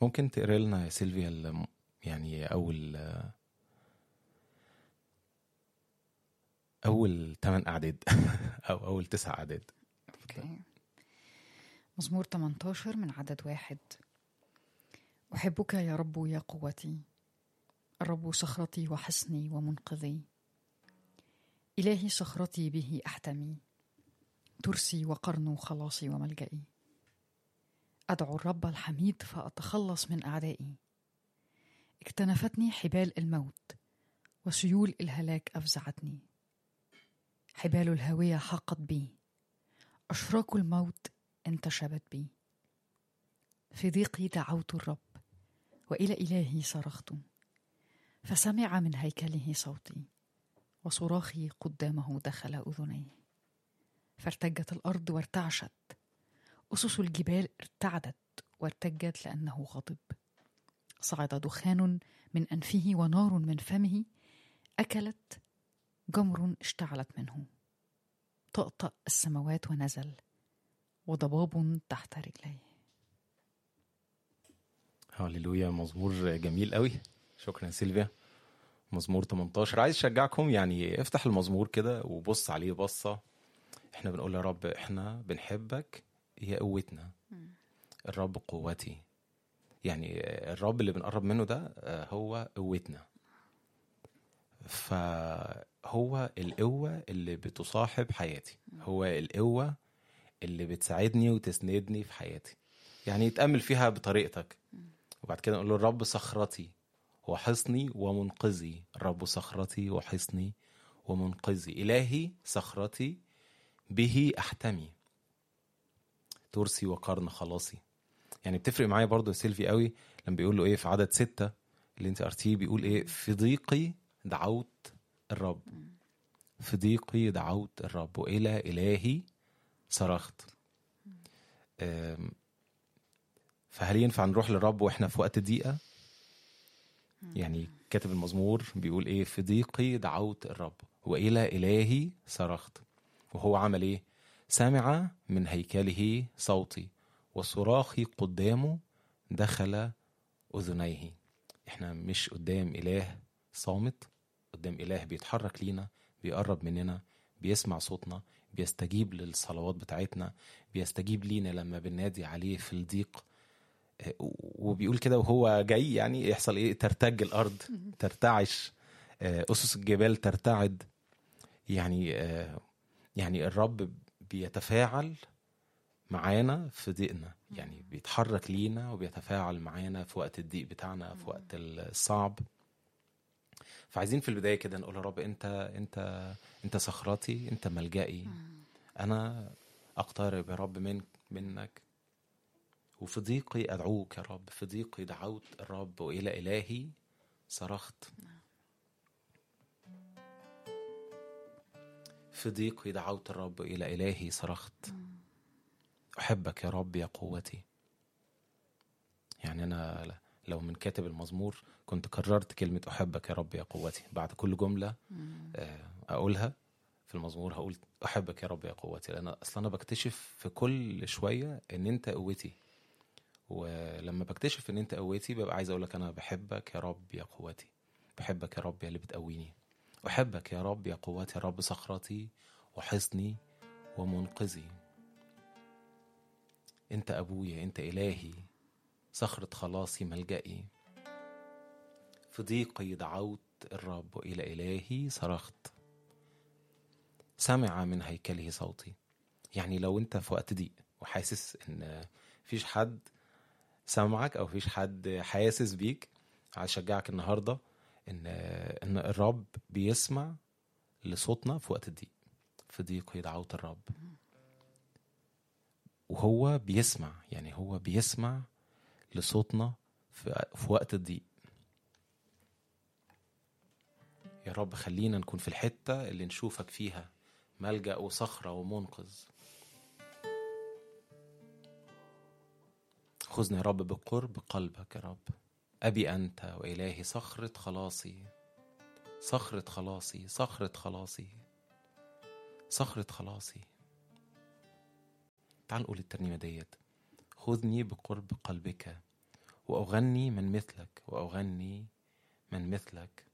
ممكن تقرا لنا يا سيلفيا ال- يعني اول اول ثمان اعداد او اول تسع اعداد أوكي. مزمور 18 من عدد واحد أحبك يا رب يا قوتي الرب صخرتي وحصني ومنقذي إلهي صخرتي به أحتمي ترسي وقرن خلاصي وملجئي أدعو الرب الحميد فأتخلص من أعدائي اكتنفتني حبال الموت وسيول الهلاك أفزعتني حبال الهاوية حاقت بي أشراك الموت انتشبت بي في ضيقي دعوت الرب وإلى إلهي صرخت فسمع من هيكله صوتي وصراخي قدامه دخل أذني فارتجت الأرض وارتعشت أسس الجبال ارتعدت وارتجت لأنه غضب صعد دخان من أنفه ونار من فمه أكلت جمر اشتعلت منه طأطأ السماوات ونزل وضباب تحت رجليه هللويا مزمور جميل قوي شكرا يا سيلفيا مزمور 18 عايز اشجعكم يعني افتح المزمور كده وبص عليه بصه احنا بنقول يا رب احنا بنحبك يا قوتنا الرب قوتي يعني الرب اللي بنقرب منه ده آه، هو قوتنا فهو القوة اللي بتصاحب حياتي هو القوة اللي بتساعدني وتسندني في حياتي يعني يتأمل فيها بطريقتك وبعد كده نقول له الرب صخرتي وحصني ومنقذي الرب صخرتي وحصني ومنقذي إلهي صخرتي به أحتمي ترسي وقرن خلاصي يعني بتفرق معايا برضو يا سيلفي قوي لما بيقول له ايه في عدد ستة اللي انت قرتيه بيقول ايه في ضيقي دعوت الرب في ضيقي دعوت الرب والى الهي صرخت أم، فهل ينفع نروح للرب واحنا في وقت ضيقه يعني كاتب المزمور بيقول ايه في ضيقي دعوت الرب والى الهي صرخت وهو عمل ايه سمع من هيكله صوتي وصراخي قدامه دخل اذنيه احنا مش قدام اله صامت قدام اله بيتحرك لينا بيقرب مننا بيسمع صوتنا بيستجيب للصلوات بتاعتنا بيستجيب لينا لما بننادي عليه في الضيق آه، وبيقول كده وهو جاي يعني يحصل ايه ترتج الارض ترتعش آه، اسس الجبال ترتعد يعني آه، يعني الرب بيتفاعل معانا في ضيقنا يعني بيتحرك لينا وبيتفاعل معانا في وقت الضيق بتاعنا في وقت الصعب فعايزين في البدايه كده نقول يا رب انت انت انت صخرتي انت ملجئي انا اقترب يا رب من منك وفي ضيقي ادعوك يا رب في ضيقي دعوت الرب والى الهي صرخت في ضيقي دعوت الرب الى الهي صرخت احبك يا رب يا قوتي يعني انا ل- لو من كاتب المزمور كنت كررت كلمه احبك يا رب يا قوتي بعد كل جمله آه، اقولها في المزمور هقول احبك يا رب يا قوتي لان اصلا انا بكتشف في كل شويه ان انت قوتي ولما بكتشف ان انت قوتي ببقى عايز اقول لك انا بحبك يا رب يا قوتي بحبك يا رب يا اللي بتقويني احبك يا رب يا قوتي يا رب صخرتي وحصني ومنقذي انت ابويا انت الهي صخرة خلاصي ملجئي في ضيقي دعوت الرب إلى إلهي صرخت سمع من هيكله صوتي يعني لو انت في وقت ضيق وحاسس ان فيش حد سامعك او فيش حد حاسس بيك عايز اشجعك النهارده ان ان الرب بيسمع لصوتنا في وقت الضيق في ضيقه دعوت الرب وهو بيسمع يعني هو بيسمع لصوتنا في, في وقت الضيق يا رب خلينا نكون في الحتة اللي نشوفك فيها ملجأ وصخرة ومنقذ خذني يا رب بقرب قلبك يا رب أبي أنت وإلهي صخرة خلاصي صخرة خلاصي صخرة خلاصي صخرة خلاصي تعال نقول الترنيمة ديت خذني بقرب قلبك وأغني من مثلك وأغني من مثلك